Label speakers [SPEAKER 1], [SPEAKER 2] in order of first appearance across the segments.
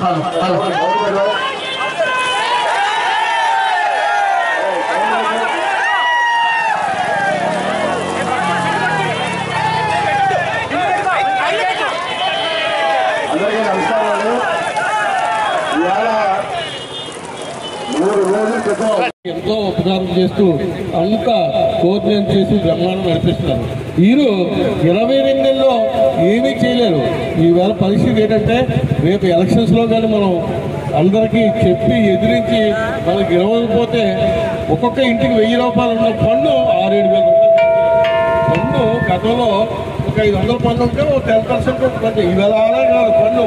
[SPEAKER 1] Hello hello అందరికీ నమస్కారాలు ఇవాళ మూడు రోజుల క్రితం
[SPEAKER 2] ఎంతో ఉపకారం చేస్తూ అంతా కోఆర్డినేట్ చేసి బ్రహ్మాండం నడిపిస్తున్నారు వీరు ఇరవై రెండు నెలల్లో ఏమీ చేయలేరు ఈవేళ పరిస్థితి ఏంటంటే రేపు ఎలక్షన్స్ లో కానీ మనం అందరికీ చెప్పి ఎదిరించి మనకి గెలవకపోతే ఒక్కొక్క ఇంటికి వెయ్యి రూపాయలు ఉన్న పన్ను ఆరేడు వేల రూపాయలు పన్ను గతంలో ఒక ఐదు వందల పన్ను ఉంటే ఒక టెన్ పర్సెంట్ పన్ను ఈవేళ అలా కాదు పన్ను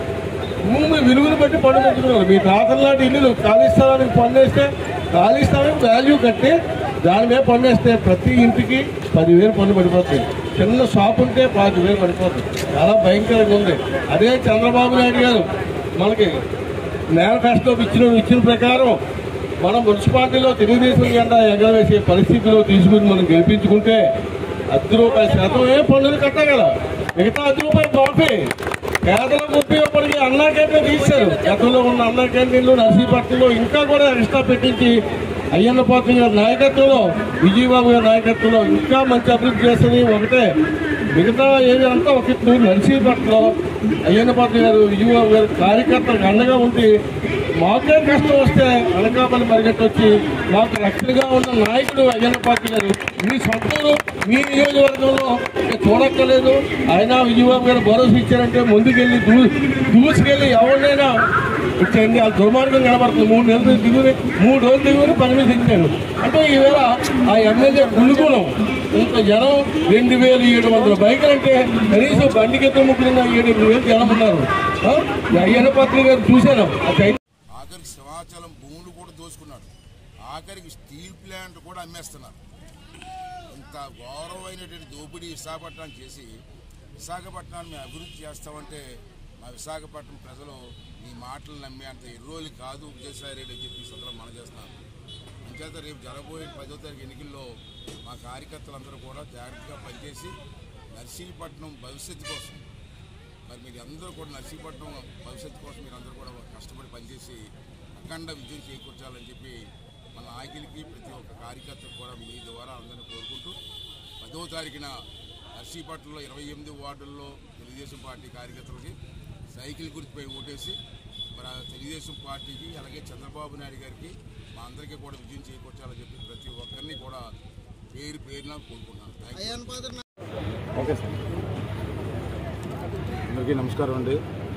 [SPEAKER 2] భూమి విలువను బట్టి పన్ను పెట్టుకున్నారు మీ తాతల నాటి ఇల్లు ఖాళీ స్థలానికి పన్ను వేస్తే ఖాళీ స్థలానికి వాల్యూ కట్టి దాని మీద పన్ను వేస్తే ప్రతి ఇంటికి పదివేలు పన్ను పడిపోతుంది చిన్న షాప్ ఉంటే పాతి వేలు పడిపోతుంది చాలా భయంకరంగా ఉంది అదే చంద్రబాబు నాయుడు గారు మనకి మేనిఫెస్టో ఇచ్చిన ఇచ్చిన ప్రకారం మన మున్సిపాలిటీలో తెలుగుదేశం జెండా ఎగరవేసే పరిస్థితిలో తీసుకుని మనం గెలిపించుకుంటే అర్ధ రూపాయల శాతమే పన్నులు కట్టగల మిగతా అర్ధ రూపాయలు మాఫీ పేదలకు ఉపయోగపడి అన్నా క్యాంటీన్ తీశారు గతంలో ఉన్న అన్నా క్యాంటీన్లు నర్సీపట్నంలో ఇంకా కూడా ఎక్స్ట్రా పెట్టించి అయ్యన్న పాత్ర గారి నాయకత్వంలో విజయబాబు గారి నాయకత్వంలో ఇంకా మంచి అభివృద్ధి చేస్తుంది ఒకటే మిగతా ఏరియా అంతా ఒక ఎత్తు నర్సీపట్నంలో అయ్యన్న పాత్ర గారు విజయబాబు గారు కార్యకర్తలకు అండగా ఉండి మాకే కష్టం వస్తే అనకాపల్లి పరిగెత్తి వచ్చి మాకు రక్షణగా ఉన్న నాయకుడు అయ్యన్న పాత్ర గారు మీ సొంతూరు మీ నియోజకవర్గంలో ఇంకా చూడక్కర్లేదు ఆయన విజయబాబు గారు భరోసా ఇచ్చారంటే ముందుకెళ్ళి దూ దూసుకెళ్ళి ఎవరినైనా ఇచ్చేయండి ఆ దుర్మార్గం కనబడుతుంది మూడు నెలలు దిగుని మూడు రోజులు దిగుని పర్మిషన్ ఇచ్చాను అంటే ఈవేళ ఆ ఎమ్మెల్యే గుణగుణం ఇంత జనం రెండు వేలు ఏడు వందల బైకులు అంటే కనీసం బండికి ముగ్గురున్న ఏడు ఎనిమిది వేలు జనం ఉన్నారు ఆ? ఈ అయ్యన్న పాత్ర గారు చూశాను ఆ చైతన్యం
[SPEAKER 3] ఆఖరికి సింహాచలం భూములు కూడా దోచుకున్నాడు ఆఖరికి స్టీల్ ప్లాంట్ కూడా అమ్మేస్తున్నారు ఇంత ఘోరమైనటువంటి దోపిడీ విశాఖపట్నం చేసి విశాఖపట్నాన్ని మేము అభివృద్ధి చేస్తామంటే మా విశాఖపట్నం ప్రజలు నీ మాటలు నమ్మే అంత ఎర్రోలు కాదు విజయసాయి రెడ్డి అని చెప్పి సదరం మనం చేస్తున్నాను అంచేత రేపు జరగబోయే పదో తారీఖు ఎన్నికల్లో మా కార్యకర్తలందరూ కూడా జాగ్రత్తగా పనిచేసి నర్సీపట్నం భవిష్యత్తు కోసం మరి మీరు అందరూ కూడా నర్సీపట్నం భవిష్యత్తు కోసం మీరు అందరూ కూడా కష్టపడి పనిచేసి అఖండ విజయం చేకూర్చాలని చెప్పి మన నాయకులకి ప్రతి ఒక్క కార్యకర్తకు కూడా మీ ద్వారా అందరినీ కోరుకుంటూ పదవ తారీఖున నర్సీపట్నంలో ఇరవై ఎనిమిది వార్డుల్లో తెలుగుదేశం పార్టీ కార్యకర్తలకి సైకిల్ గుర్తుపై ఓటేసి మరి ఆ తెలుగుదేశం పార్టీకి అలాగే చంద్రబాబు నాయుడు గారికి మా అందరికీ కూడా విజయం చేకూర్చాలని చెప్పి ప్రతి ఒక్కరిని కూడా పేరు పేరున కోరుకుంటున్నాను థ్యాంక్ యూ
[SPEAKER 4] ఓకే సార్ అందరికీ నమస్కారం అండి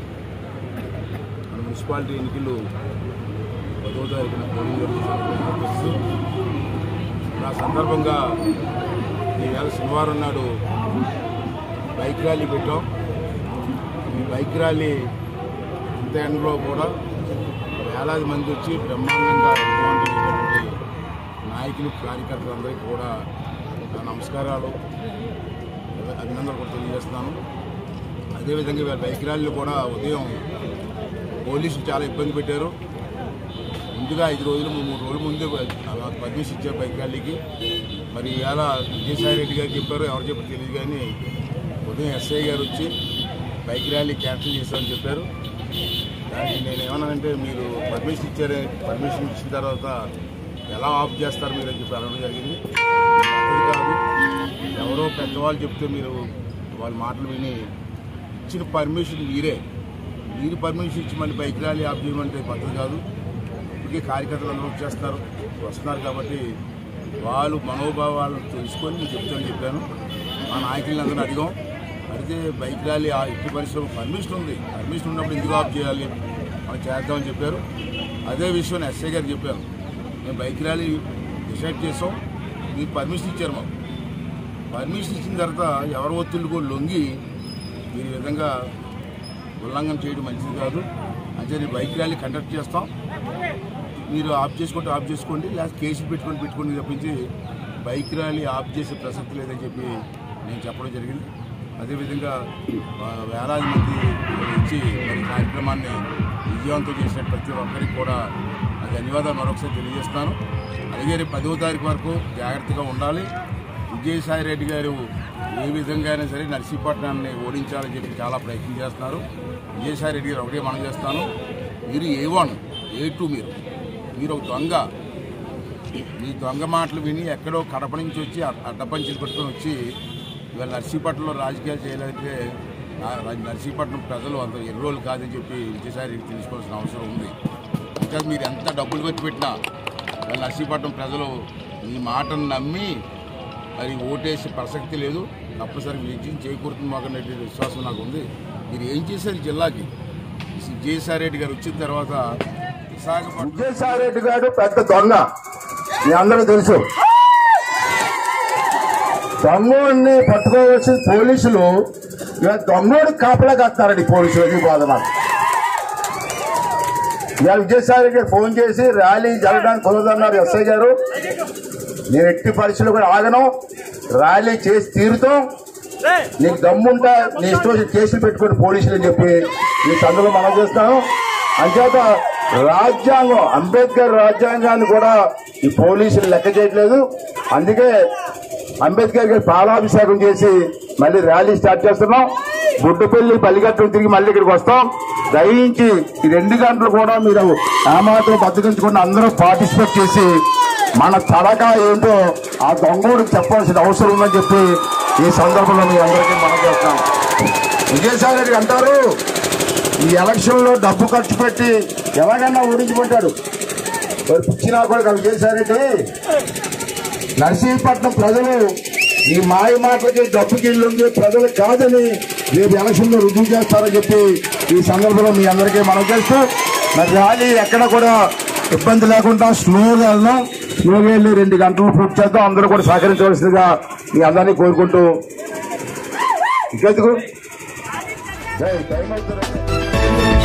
[SPEAKER 4] మన మున్సిపాలిటీ ఎన్నికలు పదో తారీఖున పోలింగ్ జరుగుతుంది ఆ సందర్భంగా ఈవేళ శనివారం నాడు బైక్ ర్యాలీ పెట్టాం ఈ బైక్ ర్యాలీ ఇంత ఎండలో కూడా వేలాది మంది వచ్చి బ్రహ్మాండంగా విజయవంతం చేసినటువంటి నాయకులు కార్యకర్తలందరికీ కూడా నా నమస్కారాలు అభినందనలు కూడా తెలియజేస్తున్నాను అదేవిధంగా వీళ్ళ బైక్ ర్యాలీలు కూడా ఉదయం పోలీసులు చాలా ఇబ్బంది పెట్టారు ముందుగా ఐదు రోజులు మూడు రోజుల ముందే మాకు పర్మిషన్ ఇచ్చారు బైక్ ర్యాలీకి మరి ఇవాళ విజయసాయి రెడ్డి గారు చెప్పారు ఎవరు చెప్పారు తెలియదు కానీ ఉదయం ఎస్ఐ గారు వచ్చి బైక్ ర్యాలీ క్యాన్సిల్ చేశారని చెప్పారు దానికి నేను ఏమన్నానంటే మీరు పర్మిషన్ ఇచ్చారే పర్మిషన్ ఇచ్చిన తర్వాత ఎలా ఆఫ్ చేస్తారు మీరు అని చెప్పి అడగడం జరిగింది అది కాదు ఎవరో పెద్దవాళ్ళు చెప్తే మీరు వాళ్ళ మాటలు విని ఇచ్చిన పర్మిషన్ మీరే మీరు పర్మిషన్ ఇచ్చి మళ్ళీ బైక్ ర్యాలీ ఆఫ్ చేయమంటే పద్ధతి కాదు ఇప్పటికే కార్యకర్తలు అందరూ చేస్తున్నారు వస్తున్నారు కాబట్టి వాళ్ళు మనోభావాలను తెలుసుకొని నేను చెప్తాను చెప్పాను మా నాయకులను అందరూ అడిగాం అడిగితే బైక్ ర్యాలీ ఆ ఎట్టి పరిశ్రమ పర్మిషన్ ఉంది పర్మిషన్ ఉన్నప్పుడు ఎందుకు ఆఫ్ చేయాలి మనం చేద్దామని చెప్పారు అదే విషయం ఎస్ఐ గారు చెప్పాను మేము బైక్ ర్యాలీ డిసైడ్ చేసాం మీరు పర్మిషన్ ఇచ్చారు మాకు పర్మిషన్ ఇచ్చిన తర్వాత ఎవరి ఒత్తిళ్ళు కూడా లొంగి మీరు ఈ విధంగా ఉల్లంఘన చేయడం మంచిది కాదు అంటే నేను బైక్ ర్యాలీ కండక్ట్ చేస్తాం మీరు ఆఫ్ చేసుకుంటే ఆఫ్ చేసుకోండి లేదా కేసులు పెట్టుకొని పెట్టుకోండి తప్పించి బైక్ ర్యాలీ ఆఫ్ చేసే ప్రసక్తి లేదని చెప్పి నేను చెప్పడం జరిగింది అదేవిధంగా ఆ, వేలాది మంది ఇచ్చి మరి కార్యక్రమాన్ని విజయవంతం చేసిన ప్రతి ఒక్కరికి కూడా నా ధన్యవాదాలు మరొకసారి తెలియజేస్తాను అలాగే రేపు పదవ తారీఖు వరకు జాగ్రత్తగా ఉండాలి విజయసాయి రెడ్డి గారు
[SPEAKER 3] ఏ విధంగానే సరే నర్సీపట్నాన్ని ఓడించాలని చెప్పి చాలా ప్రయత్నం చేస్తున్నారు విజయసాయి రెడ్డి గారు ఒకటే మనం చేస్తాను మీరు ఏ వన్ ఏ టూ మీరు మీరు ఒక దొంగ మీ దొంగ మాటలు విని ఎక్కడో కడప నుంచి వచ్చి అ- అడ్డపంచులు పట్టుకొని వచ్చి ఇవాళ నర్సీపట్నంలో రాజకీయాలు చేయలేదంటే ఆ రా- నర్సీపట్నం ప్రజలు అంత ఎర్రోళ్ళు కాదని చెప్పి విజయసాయి రెడ్డి తెలుసుకోవాల్సిన అవసరం ఉంది ఇంకా మీరు ఎంత డబ్బులు ఖర్చు పెట్టినా ఇవాళ నర్సీపట్నం ప్రజలు మీ మాటను నమ్మి మరి ఓటేసే ప్రసక్తి లేదు తప్పనిసరి విజయం చేకూరుతుంది మాకు అనేటువంటి విశ్వాసం నాకు ఉంది మీరు ఏం చేశారు ఈ జిల్లాకి విజయసాయి రెడ్డి గారు వచ్చిన తర్వాత విశాఖపట్నం
[SPEAKER 1] విజయసాయి రెడ్డి గారు పెద్ద దొంగ మీ అందరూ తెలుసు దొంగోడిని పట్టుకోవాల్సిన పోలీసులు ఇవాళ దొంగోడు కాపలా కట్టారండి పోలీసులు అది బాధ నాకు ఇవాళ విజయసాయి రెడ్డి గారు ఫోన్ చేసి ర్యాలీ జరగడానికి కుదరదన్నారు ఎస్ఐ గారు నేను ఎట్టి పరిస్థితుల్లో కూడా ఆగను ర్యాలీ చేసి తీరుతాం నీకు దమ్ముంటా నీ ఇష్టం వచ్చిన కేసులు పెట్టుకుని పోలీసులు అని చెప్పి ఈ సందులో మనం చేస్తాను అంచేత రాజ్యాంగం అంబేద్కర్ రాజ్యాంగాన్ని కూడా ఈ పోలీసులు లెక్క చేయట్లేదు అందుకే అంబేద్కర్ గారి పాలాభిషేకం చేసి మళ్ళీ ర్యాలీ స్టార్ట్ చేస్తున్నాం గుడ్డపల్లి పల్లిగట్టం తిరిగి మళ్ళీ ఇక్కడికి వస్తాం దయించి ఈ రెండు గంటలు కూడా మీరు ఆ మాత్రం బద్దకించకుండా అందరూ పార్టిసిపేట్ చేసి మన తడక ఏంటో ఆ దొంగోడికి చెప్పాల్సిన అవసరం ఉందని చెప్పి ఈ సందర్భంలో మీ అందరికీ మనం చేస్తాం విజయసాయి రెడ్డి అంటారు ఈ ఎలక్షన్ లో డబ్బు ఖర్చు పెట్టి ఎలాగైనా ఓడించుకుంటాడు మరి పుచ్చినా కూడా విజయసాయి రెడ్డి నర్సీపట్నం ప్రజలు ఈ మాయ మాటలకి డబ్బుకి ఇల్లుంది ప్రజలు కాదని రేపు ఎలక్షన్ లో రుజువు చేస్తారని చెప్పి ఈ సందర్భంలో మీ అందరికీ మనం చేస్తూ మరి ర్యాలీ ఎక్కడ కూడా ఇబ్బంది లేకుండా స్లోగా వెళ్దాం స్లోగా వెళ్ళి రెండు గంటలు పూర్తి చేద్దాం అందరూ కూడా సహకరించవలసిందిగా మీ అందరినీ కోరుకుంటూ ఇంకెందుకు టైం అవుతుంది